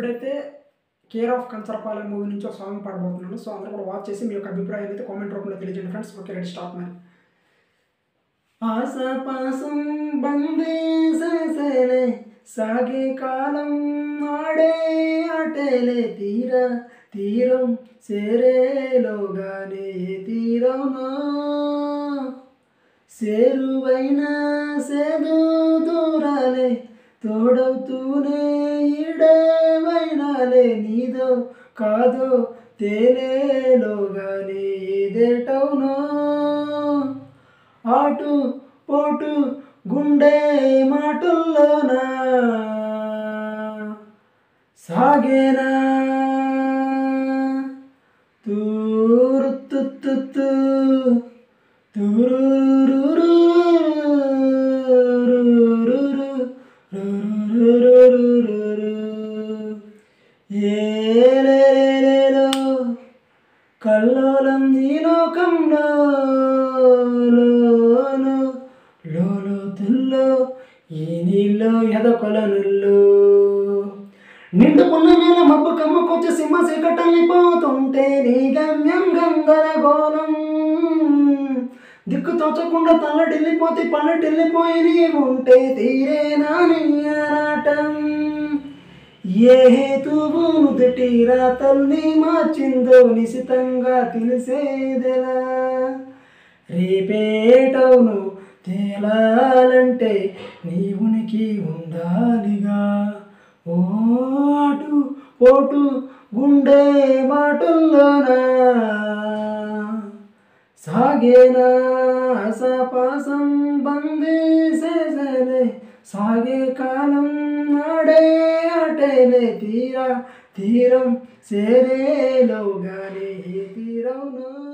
ఇప్పుడైతే care of Kancharapalem movie నుంచి ఒక సాంగ్ పాడబోతున్నాను సో అందరూ కూడా వాచ్ చేసి మీ యొక్క అభిప్రాయం అయితే కామెంట్ రూపంలో తెలియజేయండి ఫ్రెండ్స్ ఓకే రెడీ స్టార్ట్ మరి ఆసపాసం బందీ సలసలే సాగే కాలం ఆడే ఆటేలే తీర తీరం సేరేలోగానే తీరవునా సేరువైన సేదు దూరాలే తోడవుతూనే ఈడేవైనాలే నీదో కాదో తేలేలోగానే ఏదేటవునో ఆటు పోటు గుండె మాటల్లోనా సాగేనా తూరుతుత్తు ఏలేలేలో కల్లోలం ఈ లోకంలో లోలో లోలో తుల్లో ఈ నీళ్ళు ఎదకొలనుల్లో నిండుకున్న వేళ మబ్బు కమ్ముకొచ్చి సింహ చీకటల్లిపోతుంటే నీ గమ్యం గందరగోళం దిక్కు తోచకుండా తల్లడిల్లిపోతే పల్లటిల్లిపోయి నీ ఉంటే తీరేనా నీ ఆరాటం ఏ హేతువు నుదుటి రాతల్ని మార్చిందో నిశితంగా తెలిసేదెలా రేపేటవును తేలాలంటే నీ ఉనికి ఉండాలిగా ఓ అటు పోటు గుండె మాటల్లోనా సాగేనా ఆశాపాసం బందీ సేసలే సాగే కాలం ఆడే ఆటేలే తీరా తీరం సేరేలోగానే తీరవును